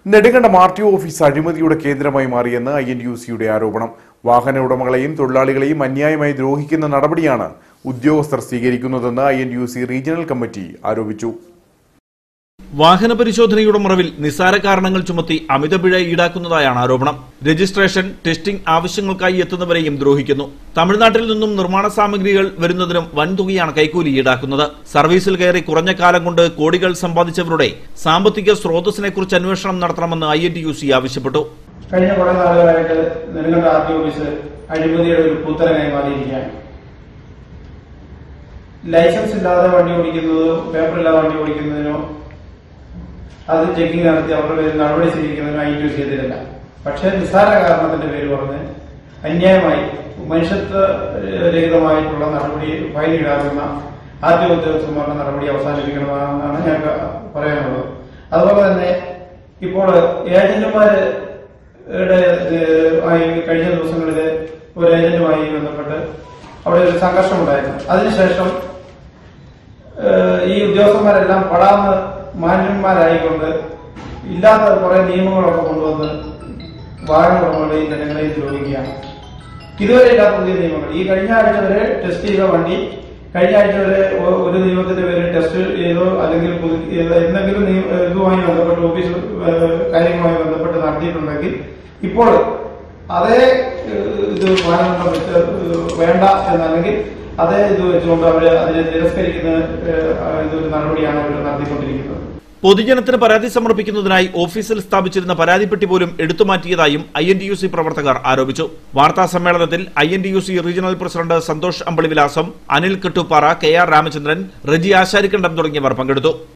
Nedumkandam R T O office അഴിമതിയുടെ കേന്ദ്രമായി മാറിയെന്ന് ഐ എൻ യു സിയുടെ ആരോപണം വാഹന ഉടമകളെയും തൊഴിലാളികളെയും അന്യായമായി ദ്രോഹിക്കുന്ന നടപടിയാണ് ഉദ്യോഗസ്ഥർ സ്വീകരിക്കുന്നതെന്ന് I N U C regional committee ആരോപിച്ചു വാഹന പരിശോധനയുടെ മറവിൽ നിസ്സാര കാരണങ്ങൾ ചുമത്തി അമിത പിഴ ഈടാക്കുന്നതായാണ് ആരോപണം രജിസ്ട്രേഷൻ ടെസ്റ്റിംഗ് ആവശ്യങ്ങൾക്കായി എത്തുന്നവരെയും ദ്രോഹിക്കുന്നു തമിഴ്നാട്ടിൽ നിന്നും നിർമ്മാണ സാമഗ്രികൾ വരുന്നതിനും വൻതുകയാണ് കൈക്കൂലി ഈടാക്കുന്നത് സർവീസിൽ കയറി കുറഞ്ഞ കാലം കൊണ്ട് കോടികൾ സമ്പാദിച്ചവരുടെ സാമ്പത്തിക സ്രോതസ്സിനെ കുറിച്ച് അന്വേഷണം നടത്തണമെന്ന് I N T U C ആവശ്യപ്പെട്ടു കഴിഞ്ഞ കുറെ നാളുകളായിട്ട് നെടുങ്കണ്ട ആർ ടി ഓഫീസ് അഴിമതിയുടെ ഒരു പുത്തനായി മാറിയിരിക്കുകയാണ് ലൈസൻസ് ഇല്ലാതെ വണ്ടി ഓടിക്കുന്നതോ പേപ്പറില്ലാതെ വണ്ടി ഓടിക്കുന്നതിനോ അത് ചെക്കിംഗ് നടത്തി അവരുടെ പേരിൽ നടപടി സ്വീകരിക്കുന്നതിനോ ഐ ടി ചെയ്തിട്ടില്ല പക്ഷേ നിസ്സാര കാരണത്തിന്റെ പേര് പറഞ്ഞ് അന്യായമായി മനുഷ്യത്വ രഹിതമായിട്ടുള്ള നടപടി ഫൈൻ ഈടാക്കുന്ന ആർ ടി ഉദ്യോഗസ്ഥന്മാരുടെ നടപടി അവസാനിപ്പിക്കണമെന്നാണ് ഞങ്ങൾക്ക് പറയാനുള്ളത് അതുപോലെ തന്നെ ഇപ്പോൾ ഏജന്റുമാര് യുടെ, ഏഹ്, ആയി കഴിഞ്ഞ ദിവസങ്ങളിൽ ഒരു ഏജന്റുമായി ബന്ധപ്പെട്ട് അവിടെ ഒരു സംഘർഷം ഉണ്ടായിരുന്നു അതിനുശേഷം ഏഹ്, ഈ ഉദ്യോഗസ്ഥന്മാരെല്ലാം പടാന്ന് മാന്യന്മാരായിക്കൊണ്ട് ഇല്ലാത്ത കുറെ നിയമങ്ങളൊക്കെ കൊണ്ടുവന്ന് വാഹന ഉടമകളെയും ജനങ്ങളെയും ദ്രോഹിക്കുകയാണ് ഇതുവരെ ഇല്ലാത്ത പുതിയ നിയമങ്ങൾ ഈ കഴിഞ്ഞ ആഴ്ച വരെ ടെസ്റ്റ് ചെയ്ത വണ്ടി കഴിഞ്ഞ ആഴ്ച വരെ ഒ- ഒരു നിയമത്തിന്റെ പേര് ടെസ്റ്റ് ചെയ്തോ അല്ലെങ്കിൽ പുതു- ഏത് എന്തെങ്കിലും നിയ- ഇതുമായി ബന്ധപ്പെട്ട് ഓഫീസ് ഏഹ്, കാര്യങ്ങളുമായി ബന്ധപ്പെട്ട് നടത്തിയിട്ടുണ്ടെങ്കിൽ ഇപ്പോൾ അതേ ഏഹ്, ഇത് മാനദണ്ഡം വെച്ച് ഏഹ്, വേണ്ട എന്നല്ലെങ്കിൽ അതേ ഇത് വെച്ചുകൊണ്ട് അവര് അതിനെ തിരസ്കരിക്കുന്ന ഏഹ്, ഇതൊരു നടപടിയാണ് അവർ നടത്തിക്കൊണ്ടിരിക്കുന്നത് പൊതുജനത്തിന് പരാതി സമർപ്പിക്കുന്നതിനായി ഓഫീസിൽ സ്ഥാപിച്ചിരുന്ന പരാതിപ്പെട്ടി പോലും എടുത്തുമാറ്റിയതായും I N T U C പ്രവർത്തകർ ആരോപിച്ചു വാർത്താ സമ്മേളനത്തിൽ I N T U C regional president Santhosh Ambalivilasam Anil Kettupara K R Ramachandran Reji Asharikandam തുടങ്ങിയവർ പങ്കെടുത്തു